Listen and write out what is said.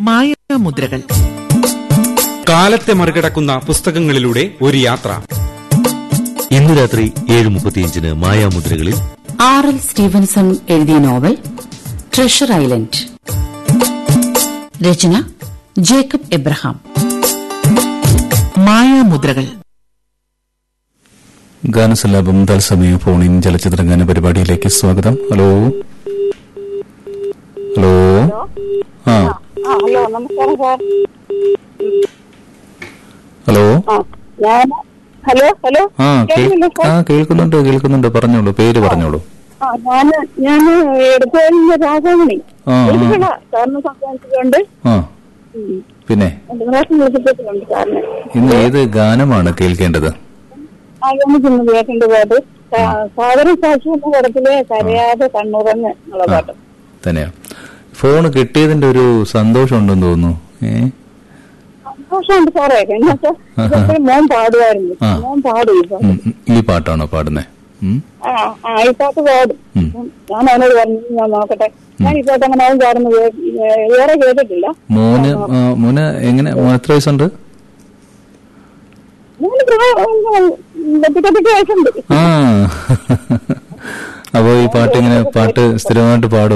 മായാമുദ്രകൾ കാലത്തെ മറികടക്കുന്ന പുസ്തകങ്ങളിലൂടെ ഒരു യാത്ര ഇന്ന് രാത്രി ഏഴ് മുപ്പത്തിയഞ്ചിന് മായാമുദ്രകളിൽ ആർ എൽ സ്റ്റീവൻസൺ എഴുതിയ നോവൽ ട്രഷർ ഐലൻഡ് രചന ജേക്കബ് എബ്രഹാം മായാമുദ്രകൾ ഗാനസല്ലാപം തത്സമയ ഫോണിൻ ചലച്ചിത്ര ഗാന പരിപാടിയിലേക്ക് സ്വാഗതം ഹലോ ഹലോ ആ ആ ഹലോ നമസ്കാരം സാർ ഹലോ ആ ഞാൻ ഹലോ ഹലോ ആ കേ- കേൾക്കുന്നില്ലേ ആ സാർ കേൾക്കുന്നുണ്ട് കേൾക്കുന്നുണ്ട് പറഞ്ഞോളൂ പേര് പറഞ്ഞോളൂ ആ ഞാൻ ഞാൻ എടുത്തുകഴിഞ്ഞ രാജാമണി ആ, ആ. വിളിക്കണ സാറിന് സംസാരിച്ചിട്ടുണ്ട് ആ പിന്നെ രണ്ട് പ്രാവശ്യം വിളിച്ചിട്ടുണ്ട് സാറിന് ഇന്ന് ഏത് ഗാനമാണ് കേൾക്കേണ്ടത് ആ എനിക്ക് ഇന്ന് കേൾക്കേണ്ട പാട്ട് സാധനം സാക്ഷി എന്ന പടത്തിലെ കരയാതെ കണ്ണുറങ്ങ് എന്നുള്ള പാട്ട് തന്നെയാ ഫോൺ കിട്ടിയതിന്റെ ഒരു സന്തോഷം ഉണ്ടെന്ന് തോന്നുന്നു ഏ സന്തോഷമുണ്ട് സാറേ എന്നുവെച്ചാൽ ഇതെപ്പോഴും മോൻ പാടുമായിരുന്നു ആ. മോൻ പാടും ഇപ്പൊ ഉം, ഉം. ഈ പാട്ടാണോ പാടുന്നേ ഉം? ആ ആ ഈ പാട്ട് പാടും ഉം. ഞാൻ അവനോട് പറഞ്ഞു ഞാൻ നോക്കട്ടെ ഞാൻ ഈ പാട്ട് അങ്ങനെ അവൻ പാടുന്നത് കേ- വേറെ കേട്ടിട്ടില്ല മോന് ആ, മോന് എങ്ങനെ മോന് എത്ര വയസ്സുണ്ട് മൂന്ന് പ്രായം വയസ്സുണ്ട് ആ അപ്പോ ഈ പാട്ട് ഇങ്ങനെ പാട്ട് സ്ഥിരമായിട്ട് പാടും